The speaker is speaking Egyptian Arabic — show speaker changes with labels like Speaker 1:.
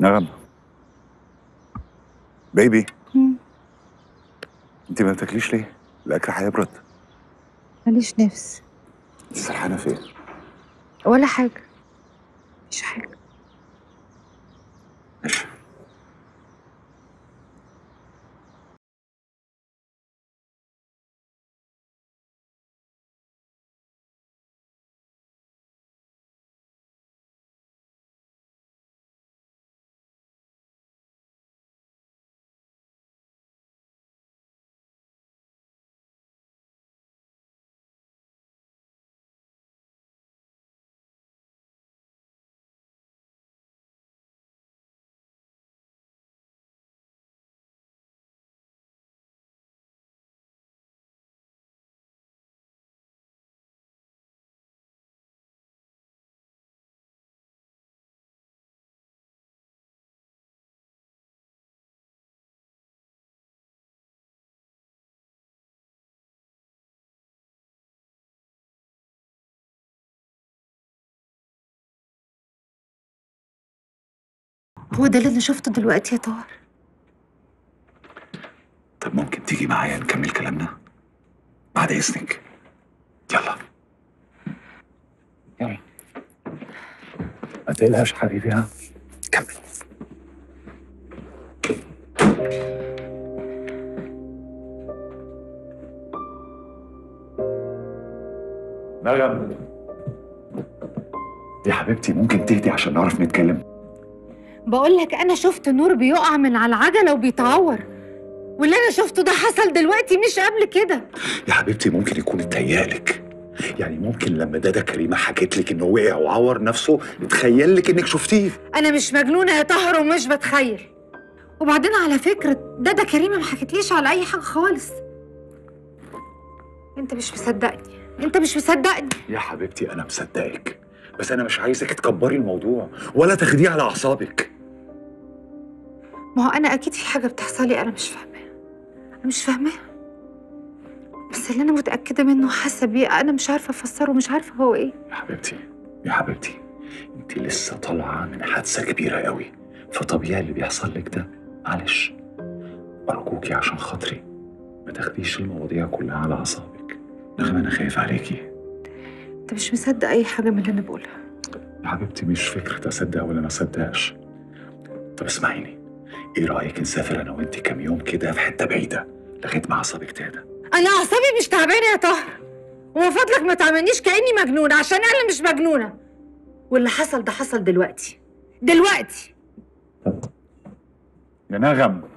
Speaker 1: نغم بيبي
Speaker 2: مم.
Speaker 1: انت ما بتاكليش ليه؟ الاكل هيبرد
Speaker 2: ماليش نفس
Speaker 1: انت سرحانه فين؟
Speaker 2: ولا حاجة مش حاجة
Speaker 1: ماشي
Speaker 2: هو ده اللي أنا شفته دلوقتي يا طاهر
Speaker 1: طب ممكن تيجي معايا نكمل كلامنا؟ بعد اذنك يلا يلا ما تقلقش حبيبي ها كمل نغم يا حبيبتي ممكن تهدي عشان نعرف نتكلم
Speaker 2: بقول لك أنا شفت نور بيقع من على العجلة وبيتعور واللي أنا شفته ده حصل دلوقتي مش قبل كده
Speaker 1: يا حبيبتي ممكن يكون اتهيألك يعني ممكن لما دادا كريمه حكت لك انه وقع وعور نفسه اتخيل لك انك شفتيه
Speaker 2: أنا مش مجنونة يا طاهر ومش بتخيل وبعدين على فكرة دادا كريمة ما حكتليش على أي حاجة خالص أنت مش مصدقني أنت مش مصدقني
Speaker 1: يا حبيبتي انا مصدقك بس انا مش عايزك تكبري الموضوع ولا تاخديه على اعصابك
Speaker 2: ما هو أنا أكيد في حاجة بتحصل لي أنا مش فاهماها أنا مش فاهماها بس اللي أنا متأكدة منه وحاسة بيه أنا مش عارفة أفسره مش عارفة هو إيه
Speaker 1: يا حبيبتي يا حبيبتي انت لسه طالعه من حادثه كبيره قوي فطبيعي اللي بيحصل لك ده معلش ارجوكي عشان خاطري ما تاخديش المواضيع كلها على اعصابك نغمه انا خايف عليكي
Speaker 2: أنت مش مصدق أي حاجة من اللي أنا بقولها
Speaker 1: يا حبيبتي مش فكرة أصدق ولا ما أصدقش طب اسمعيني إيه رأيك نسافر أنا وأنت كام يوم كده في حتة بعيدة لغاية ما أعصابك تهدى
Speaker 2: أنا أعصابي مش تعبانة يا طاهر ومن فضلك ما تعملنيش كأني مجنونة عشان أنا مش مجنونة واللي حصل ده حصل دلوقتي دلوقتي
Speaker 1: يا نغم